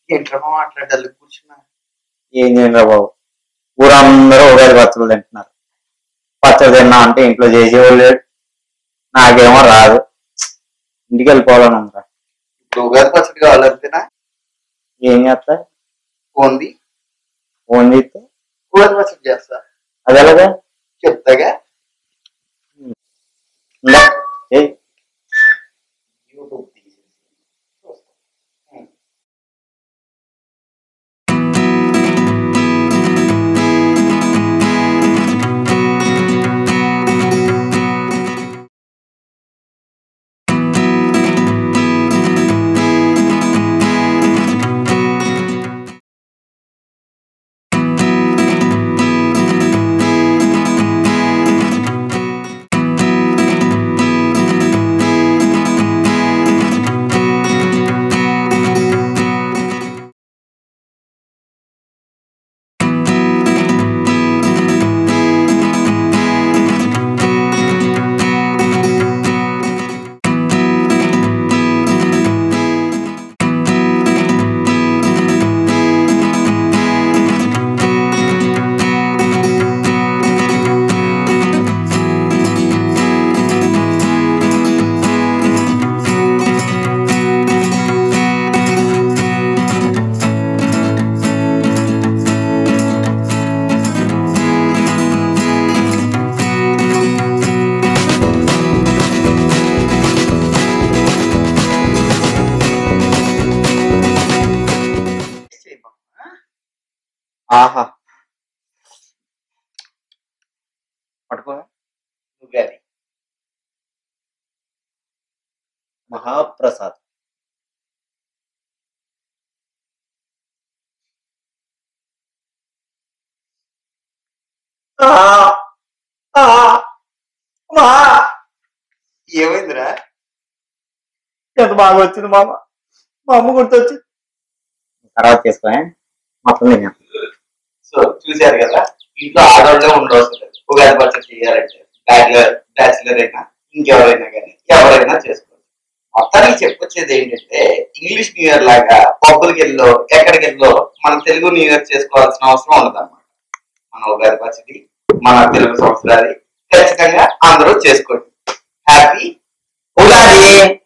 ఏంట్రమ్మా మాట్లాడాలి కూర్చున్నా ఏం చేయండి బాబు ఊరందరూ ఉగాది పచ్చళ్ళు తింటున్నారు పచ్చడి తిన్నా అంటే ఇంట్లో చేసేవాళ్ళు లేడు నాకేమో రాదు ఇంటికి వెళ్ళిపోవాలని ఉందా ఇప్పుడు ఉగాది పచ్చడి కావాలంతేనా ఏం చేస్తా పోంది ఫోన్ చేస్తే ఉగాది పచ్చడి చేస్తా అది ఎలాగా చెప్తాగా ఇందా, ఏయ్ యూట్యూబ్ తీసేసి చూస్తా. ఉం. చేయమ్మా. ఆహా పట్టుకో ఉగాది మహాప్రసాద్ ఏమైందిరా ఎంత బాగా వచ్చింది మామ మా అమ్మ గుర్తొచ్చింది తర్వాత తీసుకో మొత్తం తిన్నాం సో చూశారు కదా ఇంట్లో ఆడవాళ్ళే ఉండవలసింది ఉగాది పచ్చడి చేయాలంటే బ్యాచులర్ బ్యాచులర్ అయినా ఇంకెవరైనా కానీ ఎవరైనా చేసుకోవచ్చు మొత్తానికి చెప్పొచ్చేది ఏంటంటే ఇంగ్లీష్ న్యూ ఇయర్ లాగా పబ్బులకి వెళ్ళో ఎక్కడికి వెళ్ళో మన తెలుగు న్యూ ఇయర్ చేసుకోవాల్సిన అవసరం ఉండదన్నమాట మన ఉగాది పచ్చడి మన తెలుగు సంవత్సరాది ఖచ్చితంగా అందరూ చేసుకోండి హ్యాపీ ఉగాది